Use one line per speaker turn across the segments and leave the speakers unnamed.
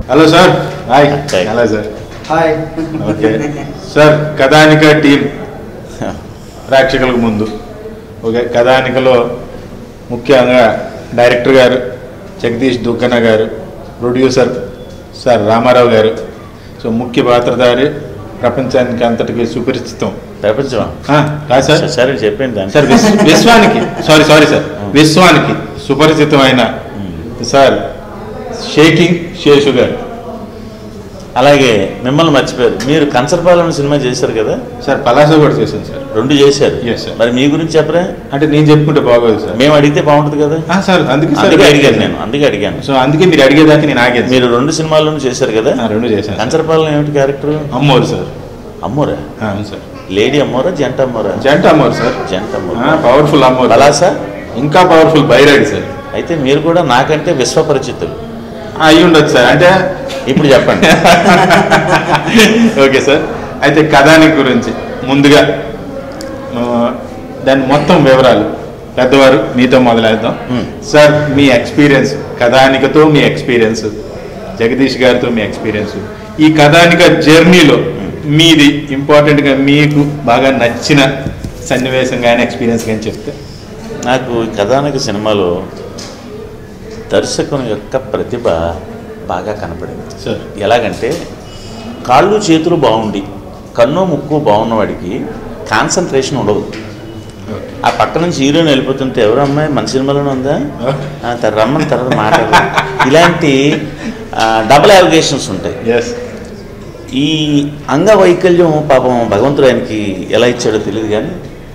Hello sir hi
Hi.
Hello sir
hi
okay sir Kathanika team ప్రేక్షకులకు ముందు okay కథానికలో ముఖ్యంగా director గారు జగదీష్ దుగ్గన్న గారు ప్రొడ్యూసర్ సార్ రామారావు గారు సో ముఖ్య పాత్రధారి ప్రపంచానికి అంతటికి సుపరిచితం
ప్రపంచం
ఆ, కాదు సార్
సరే చెప్పండి దాన్ని
సార్ విశ్వ- విశ్వానికి సారీ సారీ సార్ విశ్వానికి సుపరిచితమైన సార్ షేకింగ్ శేషు గారు
అలాగే మిమ్మల్ని మర్చిపోయారు మీరు కంచరపాలెం సినిమా చేశారు కదా
సార్ పలాస కూడా చేశాను సార్
రెండు చేశారు
Yes, sir.
మరి మీ గురించి చెప్పరా
అంటే నేను చెప్పుకుంటే బాగోదు సార్
మేము అడిగితే బాగుంటుంది కదా
ఆ, సార్ అందుకే సార్
అందుకే అడిగాను నేను అందుకే అడిగాను
సో అందుకే మీరు అడిగేదాకా నేను ఆగేది
మీరు రెండు సినిమాల్లోనూ చేశారు కదా
ఆ, రెండు చేశాను సార్.
కంచరపాలెం ఏమిటి క్యారెక్టర్
అమ్మోరు సార్
అమ్మోరా
ఆ, అవును సార్
లేడీ అమ్మోరా జంట అమ్మోరా
జంట అమ్మోరు సార్
జంట అమ్మోరా
పవర్ఫుల్ అమ్మోరు
పలాసా
ఇంకా పవర్ఫుల్ బైరాడి సార్
అయితే మీరు కూడా నాకంటే విశ్వపరిచితులు
ఆ, అయి ఉండొచ్చు సార్ అంటే
ఇప్పుడు చెప్పండి
ఓకే సార్ అయితే కథానికి గురించి ముందుగా ఆ, దాని మొత్తం వివరాలు పెద్దవారు మీతో మొదలెద్దాం
Hmm.
సార్ మీ ఎక్స్పీరియన్స్ కథానికతో మీ ఎక్స్పీరియన్స్ జగదీష్ గారితో మీ ఎక్స్పీరియన్స్ ఈ కథానిక జర్నీలో మీది ఇంపార్టెంట్గా మీకు బాగా నచ్చిన సన్నివేశం కానీ ఎక్స్పీరియన్స్ కానీ చెప్తే
నాకు ఈ కథానక సినిమాలో దర్శకుని యొక్క ప్రతిభ బాగా కనపడింది
సార్
ఎలాగంటే కాళ్ళు చేతులు బాగుండి కన్ను ముక్కు బాగున్నవాడికి కాన్సన్ట్రేషన్ ఉండదు ఆ పక్క నుంచి హీరోయిన్ వెళ్ళిపోతుంటే ఎవరు అమ్మాయి మన సినిమాలోనే ఉందా ఆ, తర రమ్మని తర్వాత మాట్లాడు ఇలాంటి డబుల్ అలిగేషన్స్ ఉంటాయి
ఎస్
ఈ అంగవైకల్యం పాపం భగవంతుడు ఆయనకి ఎలా ఇచ్చాడో తెలియదు కానీ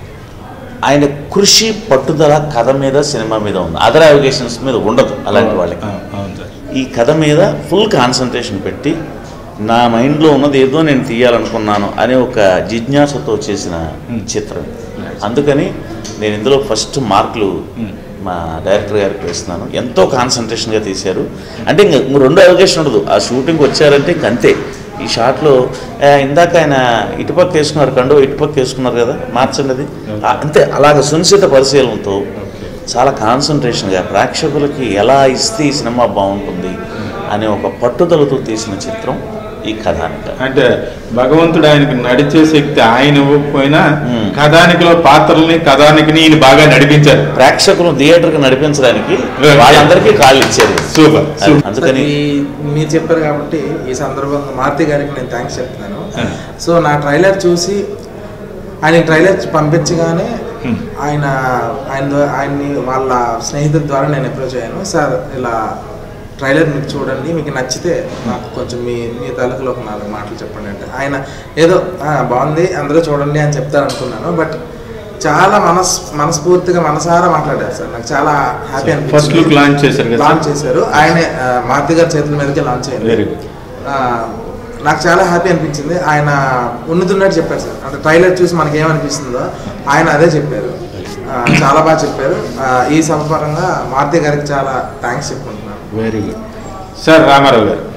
ఆయన కృషి పట్టుదల కథ మీద సినిమా మీద ఉంది అదర్ అవిగేషన్స్ మీద ఉండదు అలాంటి వాళ్ళకి
అవును సార్
ఈ కథ మీద ఫుల్ కాన్సన్ట్రేషన్ పెట్టి నా మైండ్లో ఉన్నది ఏదో నేను తీయాలనుకున్నాను అనే ఒక జిజ్ఞాసతో చేసిన
Hmm.
చిత్రం అందుకని నేను ఇందులో ఫస్ట్ మార్కులు
Hmm.
మా డైరెక్టర్ గారికి వేస్తున్నాను ఎంతో కాన్సన్ట్రేషన్గా తీశారు అంటే ఇంక ఇంక రెండు అవకాశం ఉండదు ఆ షూటింగ్ వచ్చారంటే ఇంక అంతే ఈ షాట్లో "ఏ, ఇందాక ఆయన ఇటుపక్క వేసుకున్నారు కండు ఇటుపక్క వేసుకున్నారు కదా మార్చండి అది ఆ, అంతే అలాగ సునిశ్చిత పరిశీలనతో
ఓకే
చాలా కాన్సన్ట్రేషన్గా ప్రేక్షకులకి ఎలా ఇస్తే ఈ సినిమా బాగుంటుంది అనే ఒక పట్టుదలతో తీసిన చిత్రం ఈ కథానిక
అంటే భగవంతుడు ఆయనకు నడిచే శక్తి ఆయన ఇవ్వకపోయినా
Hmm.
కథానికలో పాత్రల్ని కథానికిని ఈయన బాగా నడిపించారు
ప్రేక్షకులు థియేటర్కి నడిపించడానికి
Okay.
వాళ్ళందరికీ కాళ్ళు ఇచ్చారు
సూపర్
అది- అందుకని
ఈ- మీరు చెప్పారు కాబట్టి ఈ సందర్భంగా మారుతి గారికి నేను థ్యాంక్స్ చెప్తున్నాను
Hmm.
సో నా ట్రైలర్ చూసి ఆయన ట్రైలర్ పంపించగానే
Hmm.
ఆయన ఆయన ద్వా- ఆయన్ని వాళ్ళ స్నేహితుల ద్వారా నేను అప్రోచ్ అయ్యాను సార్ ఇలా ట్రైలర్ మీరు చూడండి మీకు నచ్చితే నాకు కొంచెం మీ మీ తాలూకులో ఒక నాలుగు మాటలు చెప్పండి అంటే ఆయన ఏదో "ఆ, బాగుంది అందరూ చూడండి అని చెప్తారు అనుకున్నాను బట్ చాలా మనస్ మనస్ఫూర్తిగా మనసారా మాట్లాడారు సార్ నాకు చాలా హ్యాపీ అనిపించింది
ఫస్ట్ లుక్ లాంచ్ చేశారు కదా
లాంచ్ చేశారు ఆయనే ఆ, మారుతి గారి చేతుల మీదకే లాంచ్ అయింది
వెరీ గుడ్
ఆ, నాకు చాలా హ్యాపీ అనిపించింది ఆయన ఉన్నతున్నట్టు చెప్పారు సార్ అంటే ట్రైలర్ చూసి మనకి ఏమనిపిస్తుందో ఆయన అదే చెప్పారు ఆ, చాలా బాగా చెప్పారు ఆ, ఈ సభపరంగా మారుతి గారికి చాలా థ్యాంక్స్ చెప్పుకుంటున్నాను
వెరీ గుడ్ సార్ రామారావు గారు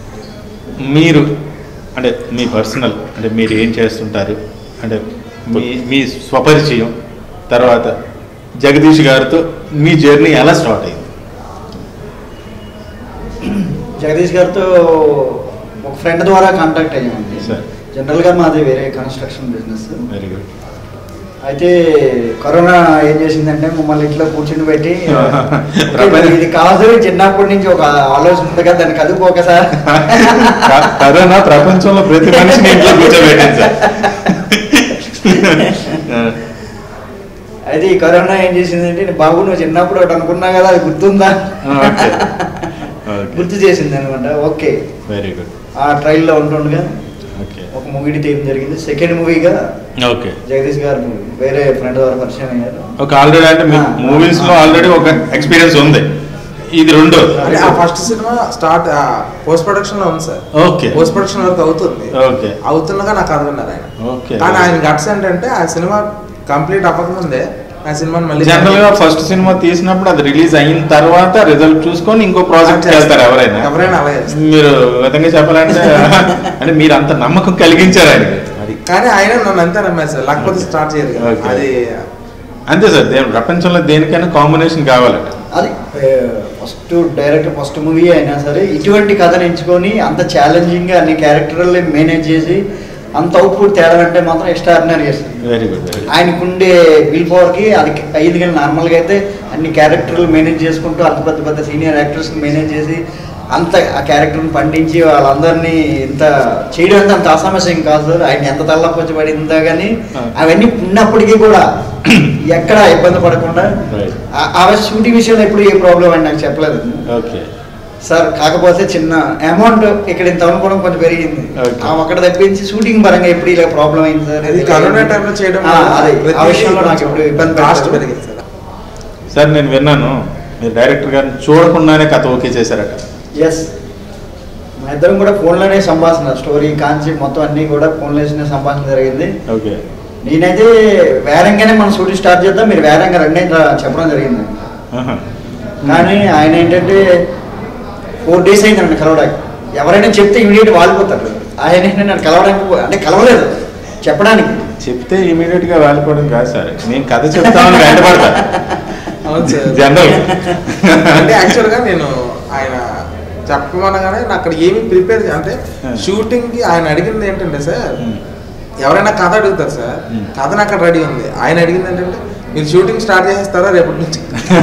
మీరు అంటే మీ పర్సనల్ అంటే మీరు ఏం చేస్తుంటారు అంటే మీ మీ స్వపరిచయం తర్వాత జగదీష్ గారితో మీ జర్నీ ఎలా స్టార్ట్ అయింది
జగదీష్ గారితో ఒక ఫ్రెండ్ ద్వారా కాంటాక్ట్ అయ్యామండి
సార్.
జనరల్గా మాది వేరే కన్స్ట్రక్షన్ బిజినెస్
వెరీ గుడ్
అయితే కరోనా ఏం చేసిందంటే మమ్మల్ని ఇంట్లో కూర్చుని పెట్టి
ప్రపంచ-
ఇది కాదు చిన్నప్పటి నుంచి ఒక ఆలోచన ఉంది కదా దానికి అదుపు సార్
కరోనా ప్రపంచంలో ప్రతి మనిషిని ఇంట్లో కూర్చోబెట్టింది సార్
అయితే ఈ కరోనా ఏం చేసిందంటే బాబు నువ్వు చిన్నప్పుడు ఒకటి అనుకున్నా కదా అది గుర్తుందా
ఓకే ఓకే
గుర్తు చేసింది అనమాట ఓకే
వెరీ గుడ్
ఆ ట్రైల్లో ఉంటుండగా
ఓకే
ఒక మూవీ తీయడం జరిగింది సెకండ్ మూవీగా
ఓకే
జగదీష్ గారు వేరే ఫ్రెండ్ ద్వారా పరిచయం అయ్యారు
ఒక ఆల్రెడీ అంటే
ఆ,
మూవీస్ లో
ఆ.
ఆల్రెడీ ఒక ఎక్స్పీరియన్స్ ఉంది ఇది రెండో
అంటే ఆ first cinema start post production లో ఉంది సార్
ఓకే
పోస్ట్ ప్రొడక్షన్ వరకు అవుతుంది
ఓకే
అవుతుండగా నాకు కథ విన్నారు ఆయన
ఓకే
కానీ ఆయన గట్స్ ఏంటంటే ఆ సినిమా కంప్లీట్ అవ్వకముందే ఆ సినిమాని మళ్ళీ
జనరల్ గా ఫస్ట్ సినిమా తీసినప్పుడు అది రిలీజ్ అయిన తర్వాత రిజల్ట్ చూసుకొని ఇంకో ప్రాజెక్ట్ చేస్తారు ఎవరైనా
ఎవరైనా అలాగే చేస్తారు.
మీరు విధంగా చెప్పాలంటే అంటే మీరు అంత నమ్మకం కలిగించారు ఆయనకి
అది
కానీ ఆయన నన్ను అంతే నమ్మారు సార్ లేకపోతే స్టార్ట్ చేయదు కదా.
Okay.
అది
అంతే సార్ దేని ప్రపంచంలో దేనికైనా కాంబినేషన్ కావాలట
అది ఫస్ట్ డైరెక్ట్ ఫస్ట్ మూవీ అయినా సరే ఇటువంటి కథను ఎంచుకొని అంత ఛాలెంజింగ్గా అన్ని క్యారెక్టర్లు మేనేజ్ చేసి అంత అవుట్పుట్ తేడా అంటే మాత్రం ఎక్స్ట్రాడినరీ చేస్తుంది
వెరీ గుడ్ వెరీ గుడ్
ఆయనకుండే విల్ పవర్కి అది అయ్యింది కానీ నార్మల్గా అయితే అన్ని క్యారెక్టర్లు మేనేజ్ చేసుకుంటూ అంత పెద్ద పెద్ద సీనియర్ యాక్టర్స్ని మేనేజ్ చేసి అంత ఆ క్యారెక్టర్ని పండించి వాళ్ళందరినీ ఇంత చేయడం అంటే అంత అసమస్యం కాదు సార్ ఆయన ఎంత తల్లకొచ్చి పడిందా కానీ అవన్నీ ఉన్నప్పటికీ కూడా ఎక్కడ ఇబ్బంది పడకుండా
Right.
ఆ- ఆ షూటింగ్ విషయంలో ఎప్పుడు ఏ ప్రాబ్లం అని నాకు చెప్పలేదు
ఓకే
సార్ కాకపోతే చిన్న అమౌంట్ ఇక్కడ ఇంత అనుకోవడం కొంచెం పెరిగింది
Okay.
ఆ అక్కడ తప్పించి షూటింగ్ పరంగా ఎప్పుడు ఇలా ప్రాబ్లం అయింది సార్
అది కరోనా టైంలో చేయడం
ఆ,
వల్ల
అదే ఆ
ప్రతిదీ
విషయంలో నాకు ఎప్పుడు ఇబ్బంది
కాస్ట్
పెట్టలేదు.
పెరిగింది సార్
సార్ నేను విన్నాను మీరు డైరెక్టర్ గారిని చూడకుండానే కథ ఓకే చేశారట
ఎస్ మా ఇద్దరం కూడా ఫోన్లోనే సంభాషణ స్టోరీ కాన్సెప్ట్ మొత్తం అన్నీ కూడా ఫోన్లోనే సంభాషణ జరిగింది
ఓకే
నేనైతే వేరంగానే మనం షూటింగ్ స్టార్ట్ చేద్దాం మీరు వేరంగా రండి అని రా- చెప్పడం జరిగింది
ఆహా.
కానీ ఆయన ఏంటంటే ఫోర్ డేస్ అయిందండి కలవడానికి ఎవరైనా చెప్తే ఇమీడియట్ వాలిపోతారు ఆయన ఏంటంటే నన్ను కలవడానికి పో- అంటే కలవలేదు చెప్పడానికి
చెప్తే ఇమీడియట్ గా వెళ్ళిపోవడం కాదు సార్ నేను కథ చెప్తామని వెంటబడతా
అవును సార్
జనరల్
అంటే యాక్చువల్గా నేను ఆయన చెప్పమనగానే నాకు అక్కడ ఏమి ప్రిపేర్ అంటే
Hmm.
షూటింగ్ కి ఆయన అడిగింది ఏంటంటే సార్
Hmm.
ఎవరైనా కథ అడుగుతారు సార్
Hmm.
కథ నాకు అక్కడ రెడీ ఉంది ఆయన అడిగింది ఏంటంటే మీరు షూటింగ్ స్టార్ట్ చేస్తారా రేపటి నుంచి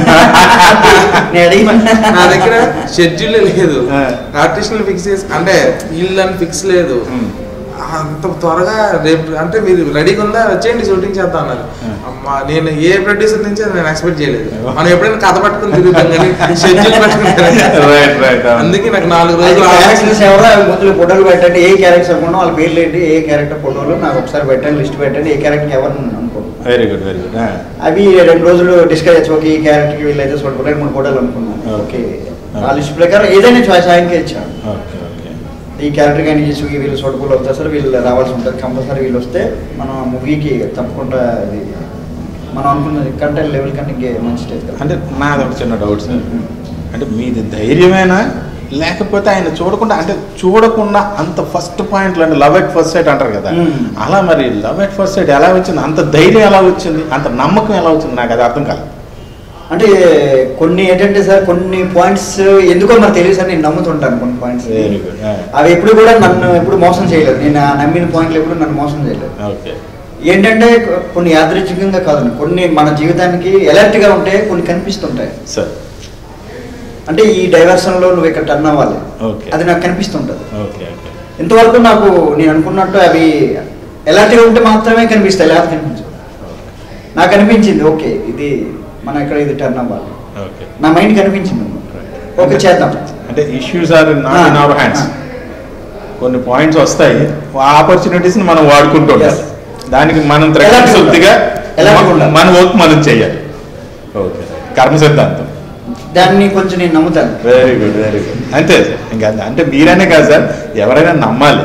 నేను అడిగిన
నా దగ్గర షెడ్యూల్ లేదు
Ah.
ఆర్టిస్టులు ఫిక్స్ చేసి అంటే ఇల్లు అని ఫిక్స్ లేదు
Hmm.
అంత త్వరగా రేపు అంటే మీరు రెడీగా ఉందా వచ్చేయండి షూటింగ్ చేద్దాం అన్నారు
Hmm.
అమ్మా నేను ఏ ప్రొడ్యూసర్ నుంచి అది నేను ఎక్స్పెక్ట్ చేయలేదు
Oh.
మనం ఎప్పుడైనా కథ పట్టుకుని తిరుగుతాం కానీ షెడ్యూల్
రైట్ రైట్
అందుకే నాకు నాలుగు
అది
రోజులు
క్యారెక్టర్స్ ఎవరో ముందు ఫోటోలు పెట్టండి ఏ క్యారెక్టర్స్ అనుకున్నా వాళ్ళ పేర్లు ఏంటి ఏ క్యారెక్టర్ ఫోటోలు నాకు ఒకసారి పెట్టండి లిస్ట్ పెట్టండి ఏ క్యారెక్టర్ ఎవరు అనుకో
వెరీ గుడ్ వెరీ గుడ్
అవి రెండు రోజులు డిస్కస్ చేసి ఓకే ఈ క్యారెక్టర్కి వీళ్ళైతే చూడకుండా రెండు మూడు ఫోటోలు అనుకున్నాను
Okay.
ఓకే ఆ లిస్ట్ ప్రకారం ఏదైనా చాయిస్ ఆయనకే ఇచ్చాను
ఓకే ఓకే
ఈ క్యారెక్టర్ కానీ చేసి వీళ్ళు సూటబుల్ అవుతారు సార్ వీళ్ళు రావాల్సి ఉంటుంది కంపల్సరీ వీళ్ళు వస్తే మనం మూవీకి తప్పకుండా ఇది మనం అనుకున్న కంటెంట్ లెవెల్ కంటే ఇంకే మంచి స్టేజ్ కదా
అంటే నాది ఒక చిన్న డౌట్ సార్ అంటే మీది ధైర్యమేనా లేకపోతే ఆయన చూడకుండా అంటే చూడకుండా అంత ఫస్ట్ పాయింట్లు అంటే లవ్ ఎట్ ఫస్ట్ సైట్ అంటారు కదా
Hmm.
అలా మరి లవ్ ఎట్ ఫస్ట్ సైట్ ఎలా వచ్చింది అంత ధైర్యం ఎలా వచ్చింది అంత నమ్మకం ఎలా వచ్చింది నాకు అది అర్థం కాలేదు
అంటే కొన్ని ఏంటంటే సార్ కొన్ని పాయింట్స్ ఎందుకో మరి తెలియదు సార్ నేను నమ్ముతుంటాను కొన్ని పాయింట్స్
వెరీ గుడ్
అవి ఎప్పుడు కూడా నన్ను ఎప్పుడు మోసం చేయలేదు నేను ఆ నమ్మిన పాయింట్లు ఎప్పుడు నన్ను మోసం చేయలేదు
ఓకే
ఏంటంటే కొ- కొన్ని యాదృచ్ఛికంగా కాదు కొన్ని మన జీవితానికి ఎలర్ట్గా ఉంటే కొన్ని కనిపిస్తుంటాయి
సార్
అంటే ఈ డైవర్షన్లో నువ్వు ఇక్కడ టర్న్ అవ్వాలి
Okay.
అది నాకు కనిపిస్తుంటుంది
ఓకే ఓకే
ఇంతవరకు నాకు నేను అనుకున్నట్టు అవి ఎలాంటివి ఉంటే మాత్రమే కనిపిస్తాయి లేకపోతే కనిపించవు నాకు అనిపించింది ఓకే ఇది మన ఇక్కడ ఇది టర్న్ అవ్వాలి
ఓకే
నా మైండ్ కనిపించింది ఓకే చేద్దాం
అంటే issues are not in our hands కొన్ని పాయింట్స్ వస్తాయి ఆ ఆపర్చునిటీస్ మనం వాడుకుంటూ ఉండాలి
Yes.
దానికి మనం
ఎలాంటి
త్రకశుద్ధిగా
ఎలాంటి ఉండాలి?
మన వర్క్ మనం చేయాలి ఓకే కర్మ సిద్ధాంతం
దాన్ని కొంచెం నేను నమ్ముతాను
వెరీ గుడ్ వెరీ గుడ్ అంతే సార్ ఇంకా అంతే. అంటే మీరైనా కాదు సార్ ఎవరైనా నమ్మాలి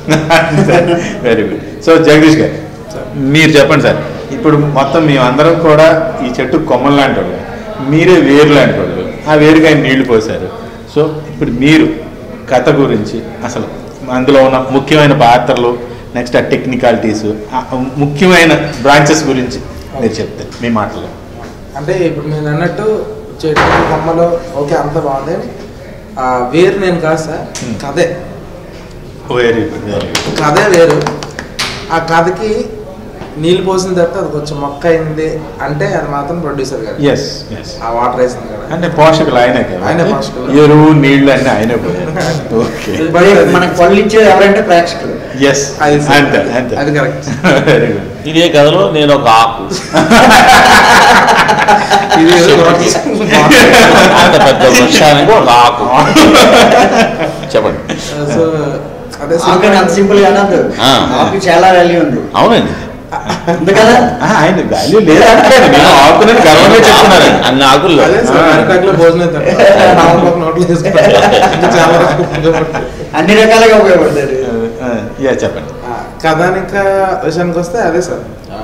వెరీ గుడ్ సో జగదీష్ గారు మీరు చెప్పండి సార్ ఇప్పుడు మొత్తం మేమందరం కూడా ఈ చెట్టు కొమ్మలు లాంటి వాళ్ళు మీరే వేరు లాంటి వాళ్ళు ఆ వేరుగా ఆయన నీళ్లు పోసారు సో ఇప్పుడు మీరు కథ గురించి అసలు అందులో ఉన్న ముఖ్యమైన పాత్రలు నెక్స్ట్ ఆ టెక్నికాలిటీస్ ముఖ్యమైన బ్రాంచెస్ గురించి మీరు చెప్తారు మీ మాటలో
అంటే ఇప్పుడు మీరు అన్నట్టు చెట్టు కొమ్మలు ఓకే అంత బాగుంది ఆ, వేరు నేను కాదు సార్
Hmm.
కథే
వెరీ గుడ్ వెరీ గుడ్
కథే వేరు ఆ కథకి నీళ్ళు పోసిన తర్వాత అది కొంచెం మొక్క అయింది అంటే అది మాత్రం ప్రొడ్యూసర్ గారు
ఎస్ ఎస్
ఆ వాటర్ వేసింది కదా
అంటే పోషకులు ఆయనే కదా
ఆయనే పోషకులు.
ఎరువు నీళ్లు అన్ని ఆయనే పోయారు ఓకే
మరి మనకు పళ్ళు ఇచ్చేది ఎవరంటే ప్రేక్షకులు
ఎస్
అది సరే.
అంతే అంతే
అది కరెక్ట్
వెరీ గుడ్
ఇదే కథలో నేను ఒక ఆకు
ఇది
అంత పెద్ద వృక్షానికి ఒక ఆకు చెప్పండి
సో అదే
ఆకు అంత సింపుల్ గా అనద్దు
ఆ.
ఆకు చాలా వాల్యూ ఉంది
అవునండి
ఉంది కదా
ఆయన వాల్యూ లేదు అంటారు నేను ఆకునని గర్వంగా చెప్తున్నాను
అన్ని ఆకుల్లో
అదే సార్
ఆ.
అరిటాకులో భోజనం తింటాం. నాలుగు పక్కన నోట్లు వేసుకుంటాం. ఇంకా చాలా రకాలు ఉపయోగపడతాయి.
అన్ని రకాలుగా ఉపయోగపడతారు
యా చెప్పండి
ఆ, కథానిక విషయానికి వస్తే అదే సార్ ఆ,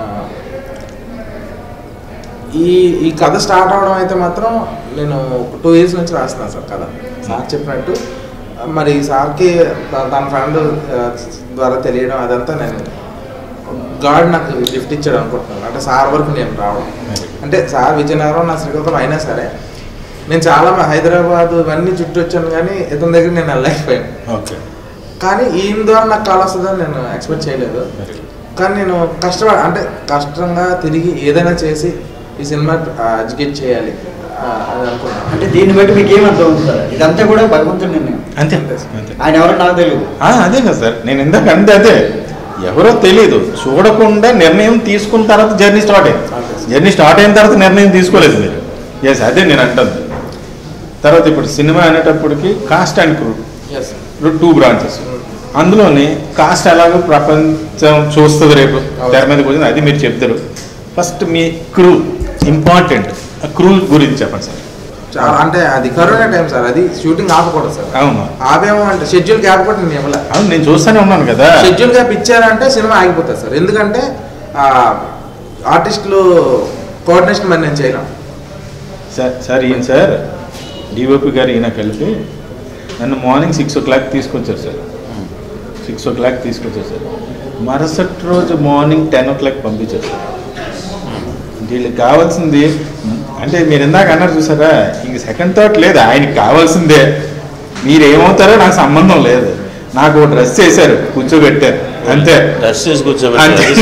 ఈ ఈ కథ స్టార్ట్ అవడం అయితే మాత్రం నేను టూ ఇయర్స్ నుంచి రాస్తున్నాను సార్ కథ సార్ చెప్పినట్టు ఆ, మరి సార్కి త- తన ఫ్రెండ్ ద్వారా తెలియడం అదంతా నేను గాడ్ నాకు గిఫ్ట్ ఇచ్చాడు అనుకుంటున్నాను అంటే సార్ వరకు నేను రావడం అంటే సార్ విజయనగరం నా శ్రీకాకుళం అయినా సరే నేను చాలా మా హైదరాబాద్ ఇవన్నీ చుట్టూ వచ్చాను కానీ ఇతని దగ్గర నేను వెళ్ళలేకపోయాను
ఓకే
కానీ ఈయన ద్వారా నాకు కాల్ వస్తుందని నేను ఎక్స్పెక్ట్ చేయలేదు కానీ నేను కష్టపడ అంటే కష్టంగా తిరిగి ఏదైనా చేసి ఈ సినిమా ఎడ్యుకేట్ చేయాలి ఆ, అని అనుకున్నాను
అంటే దీన్ని బట్టి మీకు ఏమర్థం అవుతుంది సార్ ఇదంతా కూడా భగవంతుడి నిర్ణయం
అంతే అంతే
ఆయన ఎవరో నాకు తెలియదు
ఆ, అదే కదా సార్ నేను ఇందాక అంతే అదే ఎవరో తెలియదు చూడకుండా నిర్ణయం తీసుకున్న తర్వాత జర్నీ స్టార్ట్ అయింది జర్నీ స్టార్ట్ అయిన తర్వాత నిర్ణయం తీసుకోలేదు మీరు ఎస్ అదే నేను అంటుంది తర్వాత ఇప్పుడు సినిమా అనేటప్పటికి cast and crew
yes
two branches అందులోని కాస్ట్ ఎలాగో ప్రపంచం చూస్తుంది రేపు తెర మీద కూర్చొని అది మీరు చెప్తారు ఫస్ట్ మీ క్రూ ఇంపార్టెంట్ క్రూ గురించి చెప్పండి సార్
చాలా అంటే అది కరోనా టైం సార్ అది షూటింగ్ ఆపకూడదు సార్
అవును
ఆపేమో అంటే షెడ్యూల్ గ్యాప్ కూడా నేను ఇవ్వలే
అవును నేను చూస్తూనే ఉన్నాను కదా
షెడ్యూల్ గ్యాప్ ఇచ్చారంటే సినిమా ఆగిపోతుంది సార్ ఎందుకంటే ఆర్టిస్టులు కోఆర్డినేషన్ మరి నేను చేయలేం
సార్ సార్ ఈయన సార్ డిఓపి గారు ఈయన కలిపి నన్ను మార్నింగ్ సిక్స్ ఓ క్లాక్ తీసుకొచ్చారు సార్ సిక్స్ ఓ క్లాక్ తీసుకొచ్చారు సార్ మరుసటి రోజు మార్నింగ్ టెన్ ఓ క్లాక్ పంపించారు సార్ వీళ్ళకి కావాల్సింది అంటే మీరు ఇందాక అన్నారు చూసారా ఇంక సెకండ్ థాట్ లేదు ఆయనకి కావాల్సిందే మీరు ఏమవుతారో నాకు సంబంధం లేదు నాకు ఓ డ్రెస్ చేశారు కూర్చోబెట్టారు అంతే
టచ్ చేసి
అంతే
కూర్చోబెట్టారు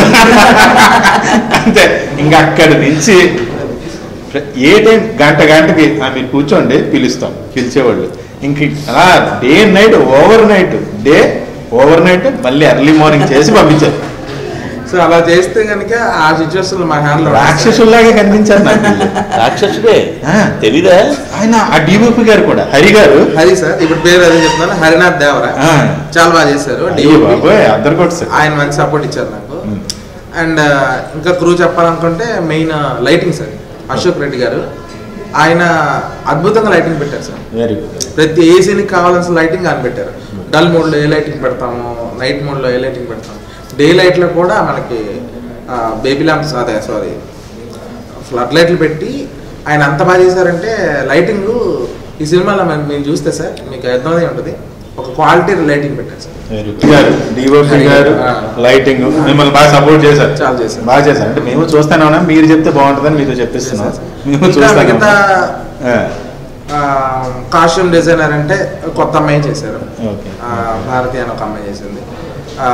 అంతే ఇంకా అక్కడి నుంచి ఏ టైం గంట గంటకి "ఆ, మీరు కూర్చోండి పిలుస్తాం పిలిచేవాళ్ళు ఇంక అలా day night over night day over night మళ్ళీ ఎర్లీ మార్నింగ్ చేసి పంపించారు
సో అలా చేస్తే కనుక ఆ సిచ్యువేషన్ మా హ్యాండ్లో
రాక్షసుల్లాగే కనిపించారు నాకు వీళ్ళు.
రాక్షసుడే
ఆ.
తెలీదా
ఆయన ఆ డిఓపి గారు కూడా హరి గారు
హరి సార్ ఇప్పుడు పేరు అదే చెప్తున్నాను హరినాథ్ దేవరా
ఆ,
చాలా బాగా చేశారు
అయ్యో
DOP.
బాబోయ్ అద్దరు కొట్టు సార్
ఆయన మంచి సపోర్ట్ ఇచ్చారు నాకు
మ్మ్.
అండ్ ఇంకా క్రూ చెప్పాలనుకుంటే main lighting sir Ashok Reddy గారు ఆయన అద్భుతంగా లైటింగ్ పెట్టారు సార్
వెరీ గుడ్
ప్రతి ఏ సీన్కి కావాల్సిన లైటింగ్ అని పెట్టారు డల్ మోడ్లో ఏ లైటింగ్ పెడతాము నైట్ మోడ్లో ఏ లైటింగ్ పెడతాము డే లైట్లో కూడా మనకి బేబీ ల్యాంప్స్ అదే సారీ ఫ్లడ్ లైట్లు పెట్టి ఆయన అంత బాగా చేశారంటే లైటింగ్ ఈ సినిమాలో మనం మీరు చూస్తే సార్ మీకు అర్థమై ఉంటుంది ఒక క్వాలిటీ లైటింగ్ పెట్టారు సార్
వెరీ గుడ్ గారు డిఓపి గారు
ఆ. లైటింగ్
లైటింగ్ మిమ్మల్ని బాగా సపోర్ట్ చేశారు
చాలా చేశారు.
బాగా చేశారు అంటే మేము చూస్తానే ఉన్నాం మీరు చెప్తే బాగుంటుందని మీతో చెప్పిస్తున్నాం
చేశారు.
మేము
ఇంకా
చూస్తానే
మిగతా
ఉన్నాం.
కాస్ట్యూమ్ డిజైనర్ అంటే కొత్త అమ్మాయి చేశారు
ఆ, ఓకే
ఆ, భారతి అని ఒక అమ్మాయి చేసింది ఆ,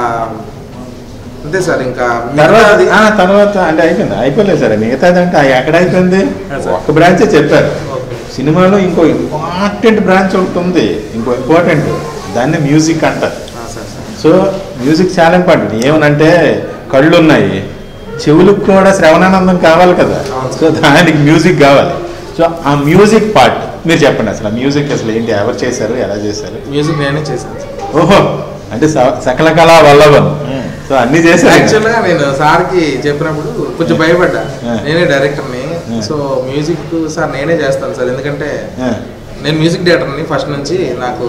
అంతే సార్ ఇంకా
తర్వాత
మిగతాది
ఆ, తర్వాత అంటే అయిపోయింది అయిపోలేదు సార్ మిగతాది అంటే ఆ ఎక్కడ అయిపోయింది
ఆ, సార్.
ఒక్క బ్రాంచే చెప్పారు
ఓకే.
సినిమాలో ఇంకో ఇంపార్టెంట్ బ్రాంచ్ ఒకటి ఉంది ఇంకో ఇంపార్టెంట్ దాన్ని మ్యూజిక్ అంటారు
ఆ, సార్ సార్
సో మ్యూజిక్ చాలా ఇంపార్టెంట్ ఏమనంటే కళ్ళు ఉన్నాయి చెవులకు కూడా శ్రవణానందం కావాలి కదా
అవును.
సో దానికి మ్యూజిక్ కావాలి సో ఆ మ్యూజిక్ పార్ట్ మీరు చెప్పండి అసలు ఆ మ్యూజిక్ అసలు ఏంటి ఎవరు చేశారు ఎలా చేశారు
మ్యూజిక్ నేనే చేశాను సార్
ఓహో అంటే స- సకల కళా వల్లభన్ సో అన్ని చేశారు
యాక్చువల్గా నేను సార్కి చెప్పినప్పుడు కొంచెం భయపడ్డా
ఆ.
నేనే డైరెక్టర్ని
ఆ.
సో మ్యూజిక్ సార్ నేనే చేస్తాను సార్ ఎందుకంటే
ఆ,
నేను మ్యూజిక్ డైరెక్టర్ని ఫస్ట్ నుంచి నాకు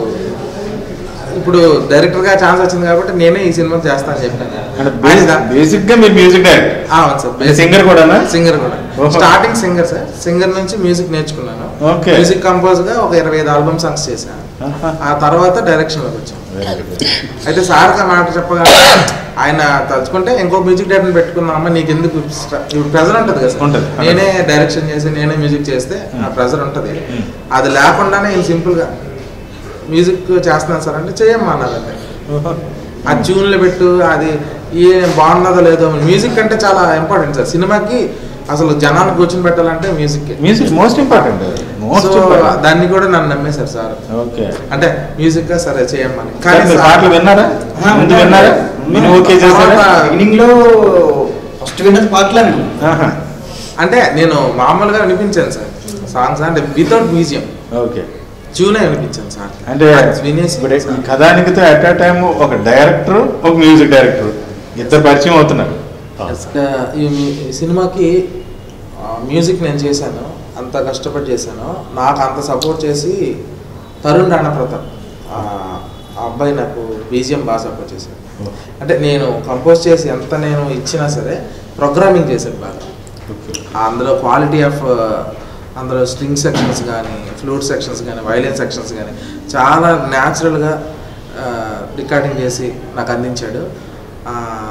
ఇప్పుడు డైరెక్టర్గా ఛాన్స్ వచ్చింది కాబట్టి నేనే ఈ సినిమా చేస్తాను చెప్పాను
అంటే
ఆయన దా-
బేసిక్ గా మీరు మ్యూజిక్ డైరెక్టర్
ఆ, అవును సార్
అంటే singer కూడానా?
సింగర్ కూడా
ఓహో.
స్టార్టింగ్ సింగర్ సార్ సింగర్ నుంచి మ్యూజిక్ నేర్చుకున్నాను
Okay.
మ్యూజిక్ కంపోజ్ గా ఒక ఇరవై ఐదు ఆల్బమ్ సాంగ్స్ చేశాను
ఆహా.
ఆ తర్వాత డైరెక్షన్ లోకి వచ్చాను
Very good.
అయితే సార్ ఆ మాట చెప్పగా ఆయన తలుచుకుంటే ఇంకో మ్యూజిక్ డైరెక్టర్ పెట్టుకుందాం అమ్మ నీకు ఎందుకు స్ట్ర- ఇప్పుడు ప్రెజర్ ఉంటుంది కదా సార్
ఉంటది.
నేనే డైరెక్షన్ చేసి నేనే మ్యూజిక్ చేస్తే ఆ ప్రెజర్ ఉంటుంది
Hmm.
అది లేకుండానే నేను సింపుల్ గా మ్యూజిక్ చేస్తున్నాను సార్ అంటే చేయమ్మా అన్నదంటే
ఓహో.
ఆ ట్యూన్లు పెట్టు అది ఏ బాగున్నదో లేదో మ్యూజిక్ అంటే చాలా ఇంపార్టెంట్ సార్ సినిమాకి అసలు జనాన్ని కూర్చొని పెట్టాలంటే music
music most important most
so
important
దాన్ని కూడా నన్ను నమ్మేశారు సార్
ఓకే
అంటే మ్యూజిక్ గా సరే చేయమ్మని
సార్,
కానీ
మీరు
సార్-
పాటలు విన్నారా ముందు విన్నారా మీరు ఓకే చేశారా
తర్వాత-
బిగినింగ్ లో ఫస్ట్ విన్నది పాటలేను
ఆహా.
అంటే నేను మామూలుగా వినిపించాను సార్ సాంగ్స్ అంటే వితౌట్ మ్యూజియం
ఓకే
ట్యూనే వినిపించాను సార్
అంటే
అది వినేసి
ఇప్పుడు ఈ కథానికితో అట్ ఆ టైం ఒక డైరెక్టర్ ఒక మ్యూజిక్ డైరెక్టర్ ఇద్దరు పరిచయం అవుతున్నారు
ఆ, ఈ మీ- ఈ సినిమాకి ఆ, మ్యూజిక్ నేను చేశాను అంత కష్టపడి చేశాను నాకు అంత సపోర్ట్ చేసి తరుణ్ రాణా ప్రతాప్ ఆ ఆ అబ్బాయి నాకు బీజిఎం బాగా సపోర్ట్ చేశాడు అంటే నేను కంపోజ్ చేసి ఎంత నేను ఇచ్చినా సరే ప్రోగ్రామింగ్ చేశాడు బాగా అందులో క్వాలిటీ ఆఫ్ అందులో స్ట్రింగ్ సెక్షన్స్ కానీ ఫ్లూట్ సెక్షన్స్ కానీ వైలిన్ సెక్షన్స్ కానీ చాలా న్యాచురల్గా రికార్డింగ్ చేసి నాకు అందించాడు ఆ,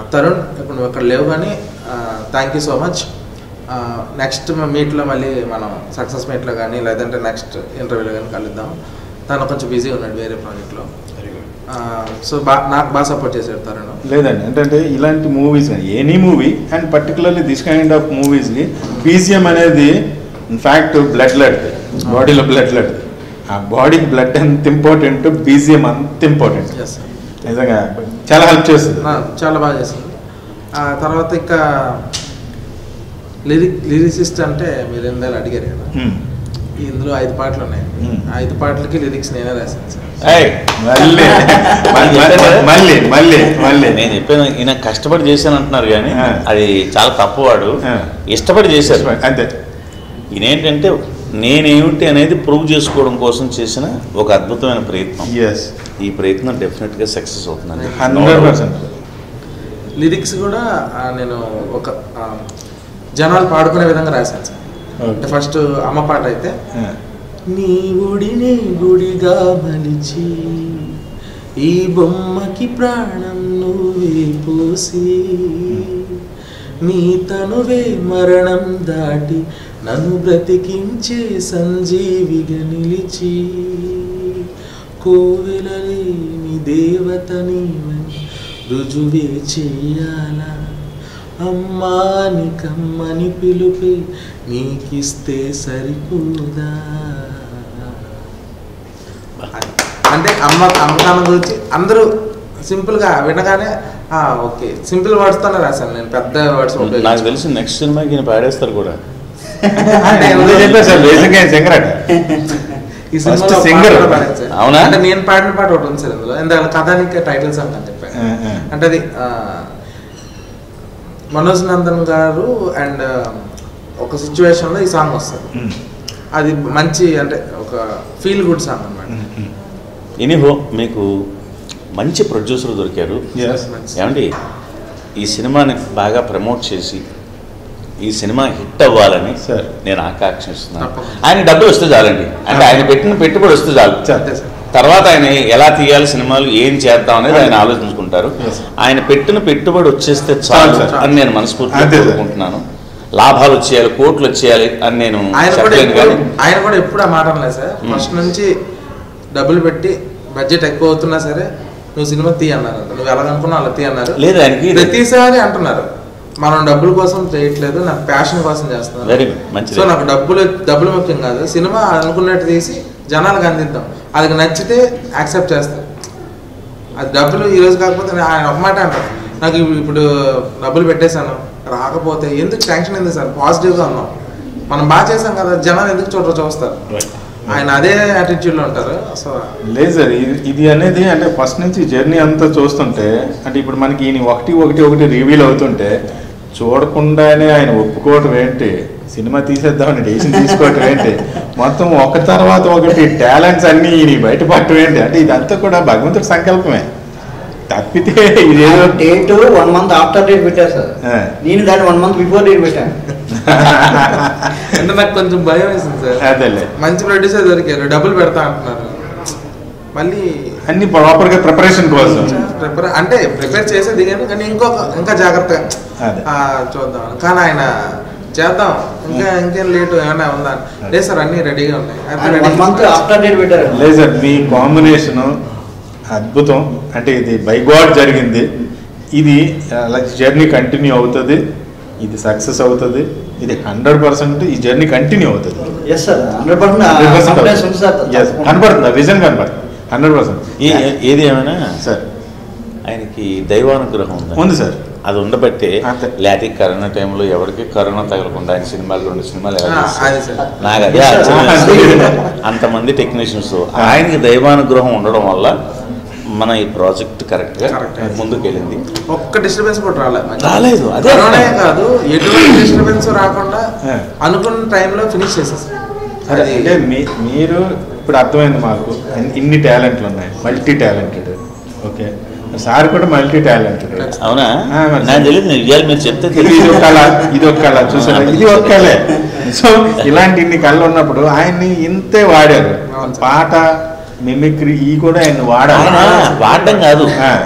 తరుణ్ ఇప్పుడు నువ్వు ఇక్కడ లేవు కానీ thank you so much next మీట్లో మళ్ళీ మనం సక్సెస్ మీట్లో కానీ లేదంటే నెక్స్ట్ ఇంటర్వ్యూలో కానీ కలుద్దాం తను కొంచెం బిజీ ఉన్నాడు వేరే ప్రాజెక్ట్లో సో బా నాకు బాగా సపోర్ట్ చేశాడు తరుణ్
లేదండి ఏంటంటే ఇలాంటి movies any movie and particularly this kind of మూవీస్కి బీజిఎం అనేది ఇన్ఫ్యాక్ట్ బ్లడ్ బ్లడ్ బాడీలో బ్లడ్ బ్లడ్ ఆ బాడీకి బ్లడ్ ఎంత ఇంపార్టెంట్ బీజిఎం అంత ఇంపార్టెంట్
ఎస్ సార్
నిజంగా చాలా హెల్ప్ చేస్తుంది
చాలా బాగా చేసింది ఆ తర్వాత ఇంకా లిరిక్ లిరిసిస్ట్ అంటే మీరు ఎందాలు అడిగారు కదా
Hmm.
ఇందులో ఐదు పాటలు ఉన్నాయి
Hmm.
ఆ ఐదు పాటలకి లిరిక్స్ నేనే రాశాను సార్
ఏయ్,
మళ్ళీ మళ్ళీ మళ్ళీ మళ్ళీ మళ్ళీ
నేను చెప్పాను ఈయన కష్టపడి చేశాను అంటున్నారు కానీ
ఆ.
అది చాలా తప్పువాడు
ఆ.
ఇష్టపడి చేశారు
అంతే
ఈయన ఏంటంటే నేనేమిటి అనేది ప్రూవ్ చేసుకోవడం కోసం చేసిన ఒక అద్భుతమైన ప్రయత్నం
ఎస్
ఈ ప్రయత్నం డెఫినెట్గా సక్సెస్ అవుతుందండి
హండ్రెడ్ పర్సెంట్
లిరిక్స్ కూడా ఆ, నేను ఒక ఆ, జనాలు పాడుకునే విధంగా రాశాను సార్ అంటే ఫస్ట్ అమ్మ పాట అయితే నీ గుడిని గుడిగా మలిచి ఈ బొమ్మకి ప్రాణం నువ్వే పోసి నీ తనువే మరణం దాటి నన్ను బ్రతికించే సంజీవిగా నిలిచి కోవెలలేని దేవత నీవని రుజువే చెయ్యాలా అమ్మాని కమ్మని పిలుపే నీకిస్తే సరిపోదా అంటే అమ్మ అమ్మకానం గురించి అందరూ సింపుల్గా వినగానే "ఆ, ఓకే సింపుల్ వర్డ్స్తోనే రాశాను నేను పెద్ద వర్డ్స్
నాకు తెలిసి నెక్స్ట్ సినిమాకి ఈయన పాడేస్తారు కూడా
అంటే
ముందే చెప్పారు సార్ బేసిక్గా ఆయన సింగర్
ఈ
First
సినిమాలో
singer.
పాట కూడా పాడాను సార్.
అవునా?
అంటే నేను పాడిన పాట ఒకటి ఉంది సార్ ఇందులో ఎందుకంటే కథానిక టైటిల్ సాంగ్ అని చెప్పాను
ఆ, ఆ.
అంటే అది ఆ, మనోజ్ నందన్ గారు అండ్ ఒక సిచ్యువేషన్లో ఈ సాంగ్ వస్తుంది అది మంచి అంటే ఒక ఫీల్ గుడ్ సాంగ్ అనమాట
ఎనీహో మీకు మంచి ప్రొడ్యూసర్ దొరికారు
Yes.
ఏమండి ఈ సినిమాని బాగా ప్రమోట్ చేసి ఈ సినిమా హిట్ అవ్వాలని
Sir.
నేను ఆకాంక్షిస్తున్నాను
తప్పకుండా.
ఆయన డబ్బులు వస్తే చాలండి అంటే ఆయన పెట్టిన పెట్టుబడి వస్తే చాలు
అంతే సార్
తర్వాత ఆయన ఎలా తీయాలి సినిమాలు ఏం చేద్దాం అనేది ఆయన ఆలోచించుకుంటారు
Yes.
ఆయన పెట్టిన పెట్టుబడి వచ్చేస్తే చాలు
చాలు, sir.
అని నేను మనస్ఫూర్తిగా
అంతే, sir.
కోరుకుంటున్నాను లాభాలు వచ్చేయాలి కోట్లు వచ్చేయాలి అని నేను
ఆయన కూడా
చెప్పలేను
ఎప్పుడు
కానీ
ఆయన కూడా ఎప్పుడు ఆ మాట అనలేదు సార్
Hmm.
ఫస్ట్ నుంచి డబ్బులు పెట్టి బడ్జెట్ ఎక్కువ అవుతున్నా సరే నువ్వు సినిమా తీ అన్నారు నువ్వు ఎలాగనుకున్నావు అలా తీ అన్నారు
లేదు ఆయనకి
ప్రతిసారి అంటున్నారు మనం డబ్బుల కోసం చేయట్లేదు నాకు ప్యాషన్ కోసం చేస్తున్నాను
వెరీ గుడ్ మంచిది
సో నాకు డబ్బులు డబ్బులు ముఖ్యం కాదు సినిమా అనుకున్నట్టు తీసి జనాలకు అందిద్దాం అది నచ్చితే యాక్సెప్ట్ చేస్తారు అది డబ్బులు ఈ రోజు కాకపోతే నేను ఆయన ఒక మాట అంటారు నాకు ఇప్పు- ఇప్పుడు డబ్బులు పెట్టేశాను రాకపోతే ఎందుకు టెన్షన్ ఎందుకు సార్ పాజిటివ్గా ఉన్నాం మనం బాగా చేసాం కదా జనాలు ఎందుకు చూడరు చూస్తారు ఆయన అదే యాటిట్యూడ్లో ఉంటారు సో
లేదు సార్ ఇది ఇది అనేది అంటే ఫస్ట్ నుంచి జర్నీ అంతా చూస్తుంటే అంటే ఇప్పుడు మనకి ఈయన ఒకటి ఒకటి ఒకటి రివీల్ అవుతుంటే చూడకుండానే ఆయన ఒప్పుకోవటం ఏంటి సినిమా తీసేద్దామని డెసిషన్ తీసుకోవటం ఏంటి మొత్తం ఒక తర్వాత ఒకటి టాలెంట్స్ అన్నీ ఈయన బయటపడటం ఏంటి అంటే ఇదంతా కూడా భగవంతుడి సంకల్పమే తప్పితే ఇదేదో
date one month after date పెట్టారు సార్
ఆ.
నేను దాన్ని వన్ మంత్ బిఫోర్ డేట్ పెట్టాను
అంటే నాకు కొంచెం భయం వేసింది సార్
అదేలే
మంచి ప్రొడ్యూసర్ దొరికారు డబ్బులు పెడతా అంటున్నారు మళ్ళీ
అన్ని ప్రాపర్గా ప్రిపరేషన్ కోసం
ప్రిపేర్ అంటే ప్రిపేర్ చేసే దిగాను కానీ ఇంకొక ఇంకా జాగ్రత్తగా
అదే.
ఆ, చూద్దాం కానీ ఆయన చేద్దాం ఇంకా ఇంకేం లేటు ఏమైనా ఉందా లేదు సార్ అన్ని రెడీగా ఉన్నాయి అయితే
వన్
ready
మంత్
చేసుకోండి.
ఆఫ్టర్ డేట్ పెట్టారు
లేదు సార్ మీ కాంబినేషన్ అద్భుతం అంటే ఇది బై గాడ్ జరిగింది ఇది అలా జర్నీ కంటిన్యూ అవుతుంది ఇది సక్సెస్ అవుతుంది ఇది హండ్రెడ్ పర్సెంట్ ఈ జర్నీ కంటిన్యూ అవుతుంది
yes sir hundred percent confidence ఉంది సార్
Yes, కనపడుతుంది ఆ విజన్ కనపడుతుంది హండ్రెడ్ పర్సెంట్
ఏ- ఏది ఏమైనా
సార్
ఆయనకి దైవానుగ్రహం ఉంది
ఉంది సార్
అది ఉండబట్టే
అంతే.
లేకపోతే కరోనా టైంలో ఎవరికి కరోనా తగలకుండా ఆయన సినిమాలు రెండు సినిమాలు ఎలా
ఆ,
తీస్తారు?
అది సార్
నాకు అదే
Yes, sir.
ఆశ్చర్యం వేసింది. అంతమంది టెక్నీషియన్స్ ఆయనకి దైవానుగ్రహం ఉండడం వల్ల మన ఈ ప్రాజెక్ట్ కరెక్ట్ గా
Correct.
ముందుకు వెళ్ళింది
ఒక్క డిస్టర్బెన్స్ కూడా రాలేదు
రాలేదు, అదే
కరోనా
అర్థం.
కాదు ఎటువంటి డిస్టర్బెన్స్ రాకుండా
ఆ.
అనుకున్న టైంలో ఫినిష్ చేసేసారు
అదే అంటే మీ మీరు ఇప్పుడు అర్థమైంది మాకు ఇన్- ఇన్ని టాలెంట్లు ఉన్నాయి మల్టీ టాలెంటెడ్ ఓకే సార్ కూడా మల్టీ టాలెంటెడ్
అవునా
ఆ, మరి.
నాకు తెలియదు నేను ఇవాళ మీరు చెప్తే
ఇది ఇది ఒక కళ ఇది ఒక కళ చూసారా ఇది ఒక కళే సో ఇలాంటి ఇన్ని కళ్ళు ఉన్నప్పుడు ఆయన్ని ఇంతే వాడారు
అవును సార్.
పాట మిమిక్రీ ఈ కూడా ఆయన వాడారు
ఆయన వాడడం కాదు
ఆ,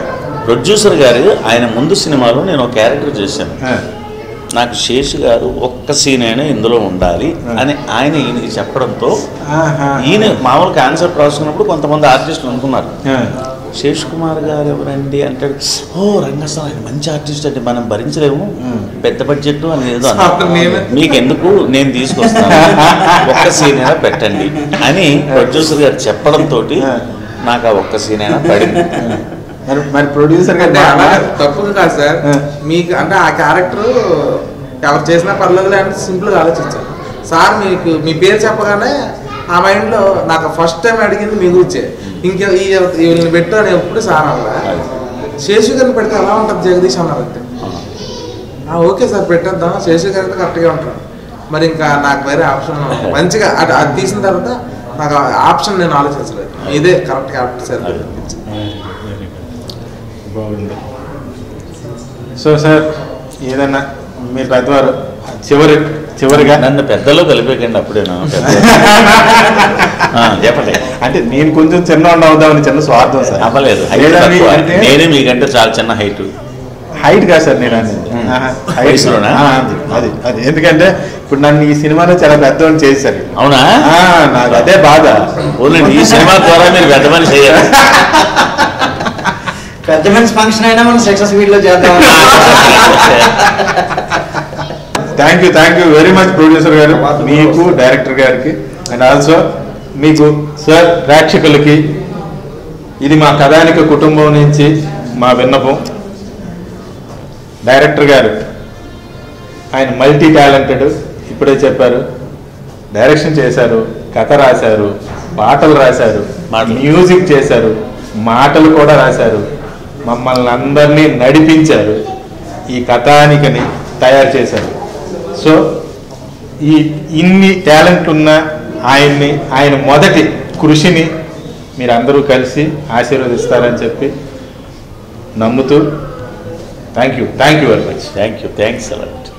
ప్రొడ్యూసర్ గారు ఆయన ముందు సినిమాలో నేను ఒక క్యారెక్టర్ చేశాను
ఆ,
నాకు శేషు గారు ఒక్క సీన్ అయినా ఇందులో ఉండాలి అని ఆయన ఈయనకి చెప్పడంతో
ఆహా.
ఈయన మామూలు కాన్సెప్ట్ రాసుకున్నప్పుడు కొంతమంది ఆర్టిస్టులు అనుకున్నారు
ఆ,
శేష్ కుమార్ గారు ఎవరండి అంటాడు ఓ రంగస్థలం ఆయన మంచి ఆర్టిస్ట్ అంటే మనం భరించలేము
Hmm.
పెద్ద బడ్జెట్ అని ఏదో
అప్పుడు
అన్నారు.
నేనే-
మీకెందుకు నేను తీసుకొస్తాను ఒక్క సీన్ అయినా పెట్టండి అని ప్రొడ్యూసర్ గారు చెప్పడంతో
Hmm.
నాకు ఆ ఒక్క సీన్ అయినా పడింది
మరి మరి ప్రొడ్యూసర్
అంటే
గారు
అలా తప్పుగా కాదు సార్
ఆ.
మీకు అంటే ఆ క్యారెక్టర్ ఎవరు చేసినా పర్లేదులే అంటే సింపుల్గా ఆలోచించాను సార్ మీకు మీ పేరు చెప్పగానే ఆ మైండ్లో నాకు ఫస్ట్ టైం అడిగింది మీ గురించే ఇంకే ఈ వీళ్ళని పెట్టు అని ఎప్పుడు సార్ అలా శేషు గారిని పెడితే ఎలా ఉంటుంది జగదీష్ అన్నారు అంతే ఆ, ఓకే సార్ పెట్టేద్దాం శేషు గారు అయితే కరెక్ట్గా ఉంటారు మరి ఇంకా నాకు వేరే ఆప్షన్ మంచిగా అది అది తీసిన తర్వాత నాకు ఆ ఆప్షన్ నేను ఆలోచించలేదు ఇదే కరెక్ట్ క్యారెక్టర్ సార్ అనిపించింది
వెరీ గుడ్ బాగుంది సో సార్ ఏదన్నా మీరు పెద్దవారు చివరి చివరిగా
నన్ను పెద్దలో కలిపేకండి అప్పుడేనా పెద్ద ఆ, చెప్పండి
అంటే నేను కొంచెం చిన్న అవుదామని చిన్న స్వార్థం సార్
అవ్వలేదు హైట్
లేదా మీ-
తక్కువ.
అంటే
నేనే మీకంటే చాలా చిన్న హైట్
హైట్ కాదు సార్ నేను అనేది
మ్మ్.
ఆహా, height.
వయసులోనా?
ఆ, అది అది అది ఎందుకంటే ఇప్పుడు నన్ను ఈ సినిమాలో చాలా పెద్దవాడిని చేశారు
అవునా
ఆ, నాకు అదే బాధ
ఓన్లీ ఈ సినిమా ద్వారా మీరు పెద్ద మనిషి అయ్యారు
పెద్ద మనిషి ఫంక్షన్ అయినా మనం సక్సెస్ లో చేద్దాం
thank you thank you very much producer గారు మీకు డైరెక్టర్ గారికి అండ్ ఆల్సో మీకు సార్ ప్రేక్షకులకి ఇది మా కథానిక కుటుంబం నుంచి మా విన్నపం డైరెక్టర్ గారు ఆయన మల్టీ టాలెంటెడ్ ఇప్పుడే చెప్పారు డైరెక్షన్ చేశారు కథ రాశారు పాటలు రాశారు
మాటలు.
మ్యూజిక్ చేశారు మాటలు కూడా రాశారు మమ్మల్ని అందరినీ నడిపించారు ఈ కథానికని తయారు చేశారు సో ఈ ఇన్ని టాలెంట్ ఉన్న ఆయన్ని ఆయన మొదటి కృషిని మీరందరూ కలిసి ఆశీర్వదిస్తారని చెప్పి నమ్ముతూ thank you thank you very much
thank you thanks అలాంటి